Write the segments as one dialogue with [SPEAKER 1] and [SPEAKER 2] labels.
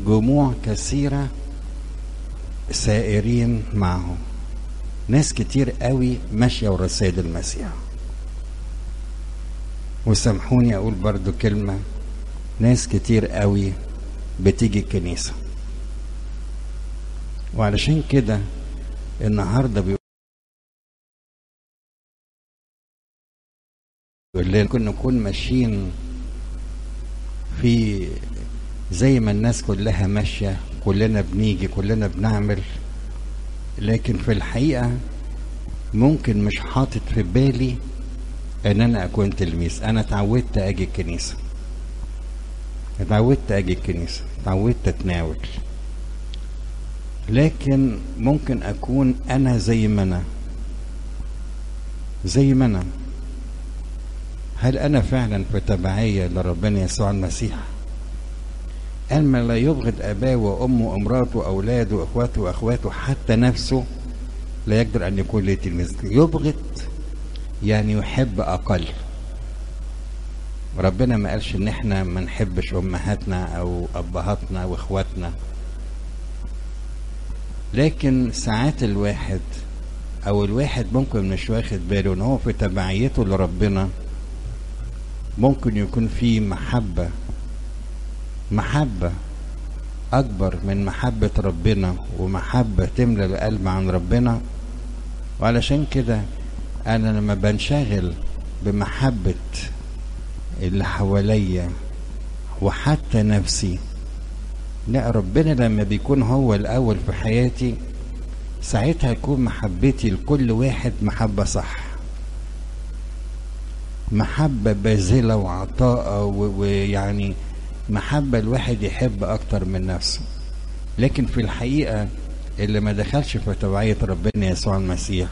[SPEAKER 1] جموع كثيرة سائرين معه ناس كتير قوي ماشية ورا السيد المسيح وسامحوني اقول برضو كلمة ناس كتير قوي بتيجي الكنيسة وعلشان كده النهارده بيقول لنا كنا نكون ماشيين في زي ما الناس كلها ماشية كلنا بنيجي كلنا بنعمل لكن في الحقيقة ممكن مش حاطط في بالي ان انا اكون تلميذ انا اتعودت اجي الكنيسة اتعودت اجي الكنيسة اتعودت اتناول لكن ممكن اكون انا زي ما انا زي ما انا هل انا فعلا في تبعية لربنا يسوع المسيح قال من لا يبغض اباه وامه وامراته واولاده واخواته واخواته حتى نفسه لا يقدر ان يكون لي تلميذ يبغض يعني يحب اقل ربنا ما قالش ان احنا ما نحبش امهاتنا او ابهاتنا واخواتنا لكن ساعات الواحد او الواحد ممكن مش واخد باله ان هو في تبعيته لربنا ممكن يكون في محبة محبة أكبر من محبة ربنا ومحبة تملى القلب عن ربنا وعلشان كده أنا لما بنشغل بمحبة اللي حواليا وحتى نفسي لا ربنا لما بيكون هو الأول في حياتي ساعتها يكون محبتي لكل واحد محبة صح محبة باذلة وعطاء ويعني محبة الواحد يحب أكتر من نفسه لكن في الحقيقة اللي ما دخلش في توعية ربنا يسوع المسيح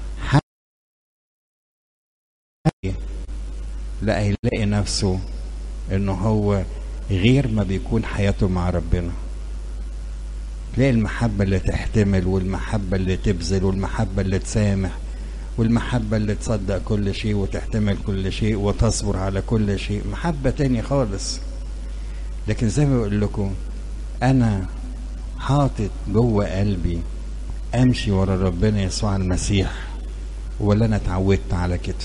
[SPEAKER 1] لا هيلاقي نفسه انه هو غير ما بيكون حياته مع ربنا تلاقي المحبة اللي تحتمل والمحبة اللي تبذل والمحبة اللي تسامح والمحبة اللي تصدق كل شيء وتحتمل كل شيء وتصبر على كل شيء محبة تاني خالص لكن زي ما بقول لكم أنا حاطط جوه قلبي أمشي ورا ربنا يسوع المسيح ولا أنا اتعودت على كده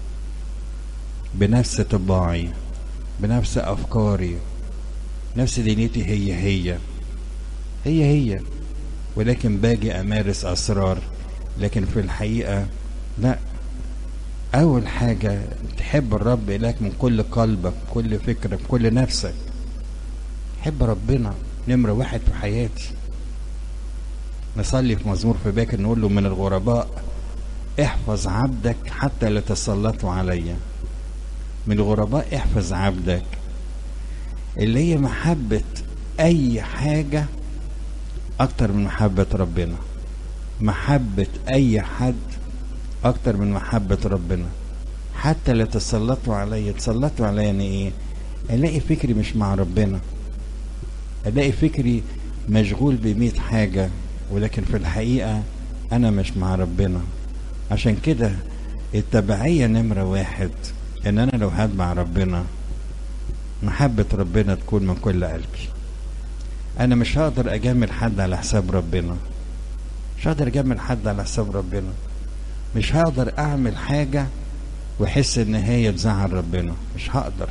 [SPEAKER 1] بنفس طباعي بنفس أفكاري نفس دنيتي هي هي هي هي ولكن باجي أمارس أسرار لكن في الحقيقة لا أول حاجة تحب الرب إلهك من كل قلبك كل فكرك كل نفسك حب ربنا نمرة واحد في حياتي نصلي في مزمور في باكر نقول له من الغرباء احفظ عبدك حتى لا تسلطوا عليا من الغرباء احفظ عبدك اللي هي محبة أي حاجة أكتر من محبة ربنا محبة أي حد أكتر من محبة ربنا حتى لا تسلطوا عليا تسلطوا عليا يعني إيه؟ ألاقي فكري مش مع ربنا ألاقي فكري مشغول بمية حاجة ولكن في الحقيقة أنا مش مع ربنا عشان كده التبعية نمرة واحد إن أنا لو هتبع ربنا محبة ربنا تكون من كل قلبي أنا مش هقدر أجامل حد على حساب ربنا مش هقدر اجمل حد على حساب ربنا مش هقدر اعمل حاجة واحس ان هي تزعل ربنا مش هقدر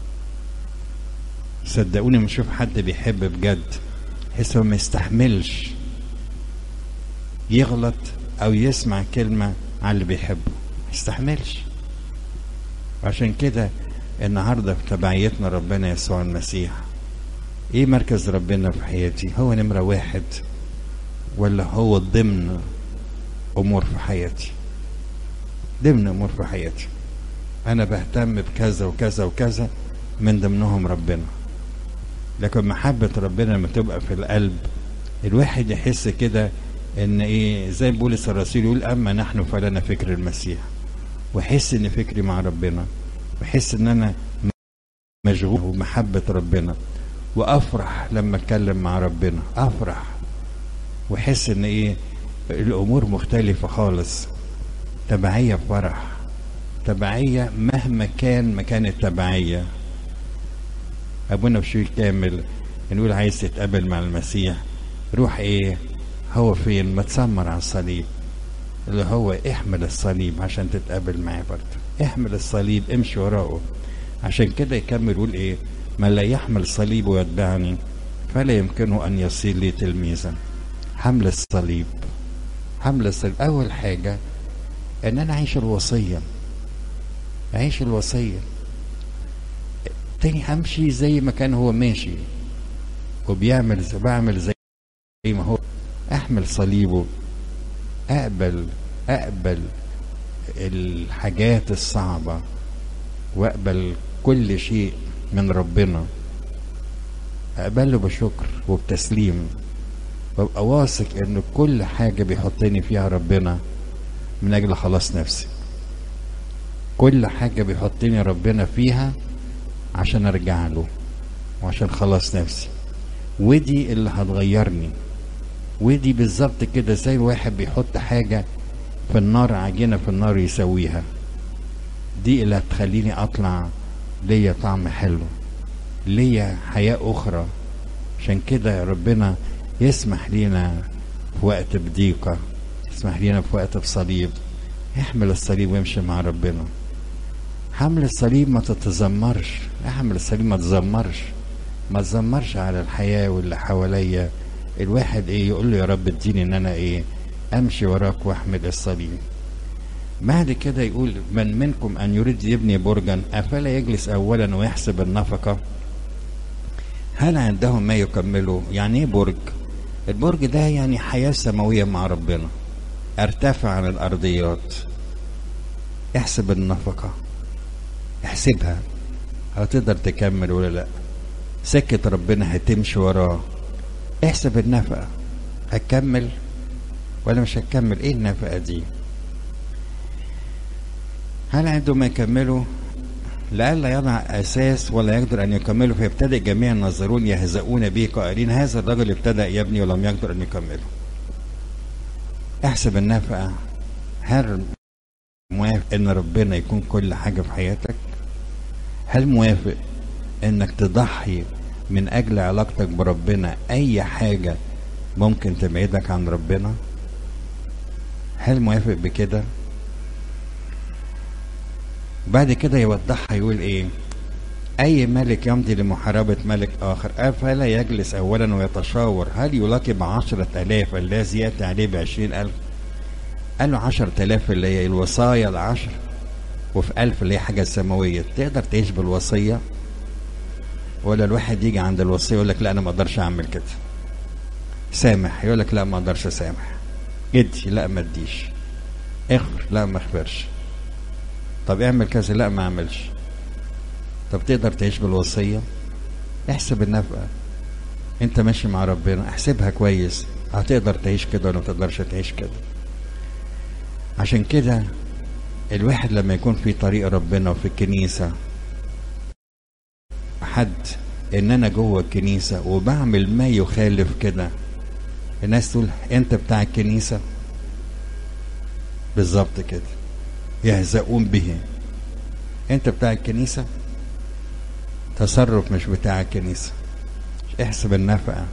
[SPEAKER 1] صدقوني لما اشوف حد بيحب بجد يحس هو ما يستحملش يغلط او يسمع كلمة على اللي بيحبه ما يستحملش عشان كده النهاردة في تبعيتنا ربنا يسوع المسيح ايه مركز ربنا في حياتي هو نمرة واحد ولا هو ضمن امور في حياتي ضمن امور في حياتي انا بهتم بكذا وكذا وكذا من ضمنهم ربنا لكن محبة ربنا لما تبقى في القلب الواحد يحس كده ان ايه زي بولس الرسول يقول اما نحن فلنا فكر المسيح واحس ان فكري مع ربنا واحس ان انا مشغول بمحبة ربنا وافرح لما اتكلم مع ربنا افرح واحس ان ايه الامور مختلفة خالص تبعية فرح تبعية مهما كان مكان التبعية ابونا بشوي كامل نقول عايز تتقابل مع المسيح روح ايه هو فين متسمر على الصليب اللي هو احمل الصليب عشان تتقابل معاه برضه احمل الصليب امشي وراءه عشان كده يكمل يقول ايه من لا يحمل صليب ويتبعني فلا يمكنه ان يصير لي تلميذا حمل الصليب حمل الصليب اول حاجه ان انا اعيش الوصيه اعيش الوصيه تاني امشي زي ما كان هو ماشي وبيعمل زي بعمل زي ما هو احمل صليبه اقبل اقبل الحاجات الصعبة واقبل كل شيء من ربنا اقبله بشكر وبتسليم وابقى واثق ان كل حاجة بيحطني فيها ربنا من اجل خلاص نفسي كل حاجة بيحطني ربنا فيها عشان ارجع له وعشان خلاص نفسي ودي اللي هتغيرني ودي بالظبط كده زي واحد بيحط حاجة في النار عجينة في النار يسويها دي اللي هتخليني اطلع ليا طعم حلو ليا حياة اخرى عشان كده ربنا يسمح لينا في وقت بضيقة يسمح لينا في وقت بصليب احمل الصليب وامشي مع ربنا حمل الصليب ما تتذمرش احمل الصليب ما تذمرش ما تذمرش على الحياة واللي حواليا الواحد ايه يقول له يا رب اديني ان انا ايه امشي وراك واحمل الصليب بعد كده يقول من منكم ان يريد يبني برجا افلا يجلس اولا ويحسب النفقه هل عندهم ما يكمله يعني ايه برج البرج ده يعني حياه سماويه مع ربنا ارتفع عن الارضيات احسب النفقه احسبها هتقدر تكمل ولا لا سكة ربنا هتمشي وراه احسب النفقة هتكمل ولا مش هتكمل ايه النفقة دي هل عنده ما يكمله لئلا يضع اساس ولا يقدر ان يكمله فيبتدئ جميع الناظرون يهزؤون به قائلين هذا الرجل ابتدأ يبني ولم يقدر ان يكمله احسب النفقة هل موافق ان ربنا يكون كل حاجة في حياتك هل موافق انك تضحي من اجل علاقتك بربنا اي حاجة ممكن تبعدك عن ربنا هل موافق بكده بعد كده يوضحها يقول ايه اي ملك يمضي لمحاربة ملك اخر افلا يجلس اولا ويتشاور هل يلاقي بعشرة الاف الذي ياتي عليه بعشرين الف قال له عشرة الاف اللي هي الوصايا العشر وفي ألف اللي هي حاجة سماوية تقدر تعيش بالوصية ولا الواحد يجي عند الوصية يقول لك لا أنا ما أقدرش أعمل كده سامح يقول لك لا ما أقدرش أسامح ادي لا ما اديش اغفر لا ما اغفرش طب اعمل كذا لا ما اعملش طب تقدر تعيش بالوصية احسب النفقة انت ماشي مع ربنا احسبها كويس هتقدر تعيش كده ولا ما تقدرش تعيش كده عشان كده الواحد لما يكون في طريق ربنا وفي الكنيسة حد ان انا جوه الكنيسة وبعمل ما يخالف كده الناس تقول انت بتاع الكنيسة بالظبط كده يهزؤون به انت بتاع الكنيسة تصرف مش بتاع الكنيسة احسب النفقة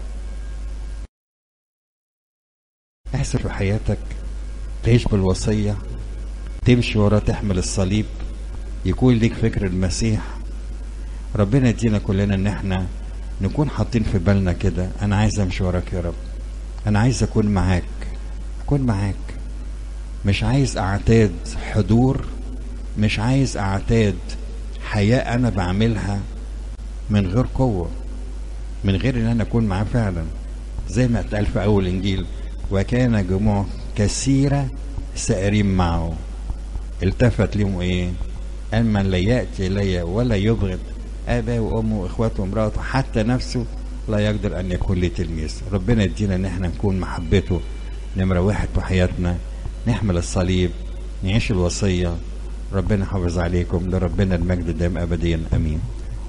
[SPEAKER 1] احسب في حياتك تعيش بالوصية تمشي وراه تحمل الصليب يكون ليك فكر المسيح ربنا يدينا كلنا ان احنا نكون حاطين في بالنا كده انا عايز امشي وراك يا رب انا عايز اكون معاك اكون معاك مش عايز اعتاد حضور مش عايز اعتاد حياة انا بعملها من غير قوة من غير ان انا اكون معاه فعلا زي ما اتقال في اول انجيل وكان جموع كثيرة سائرين معه التفت لهم ايه قال من لا يأتي إلي ولا يبغض أباه وأمه وإخواته وامرأته حتى نفسه لا يقدر أن يكون لي تلميذ ربنا يدينا إن احنا نكون محبته نمرة واحد في حياتنا نحمل الصليب نعيش الوصية ربنا حافظ عليكم لربنا المجد دائم أبديا أمين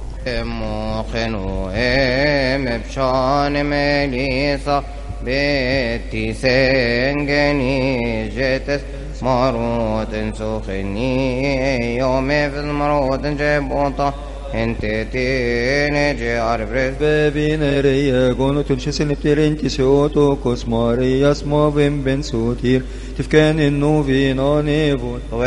[SPEAKER 2] موقن ام بشان مليصة بيتي سنجني جتس مروت سخني يوم في المروت جبوطة Inte tine ge arbres
[SPEAKER 3] Bevinere gonotul și senepterentis eotokos Marias movem ben sotir tifken in novina nevon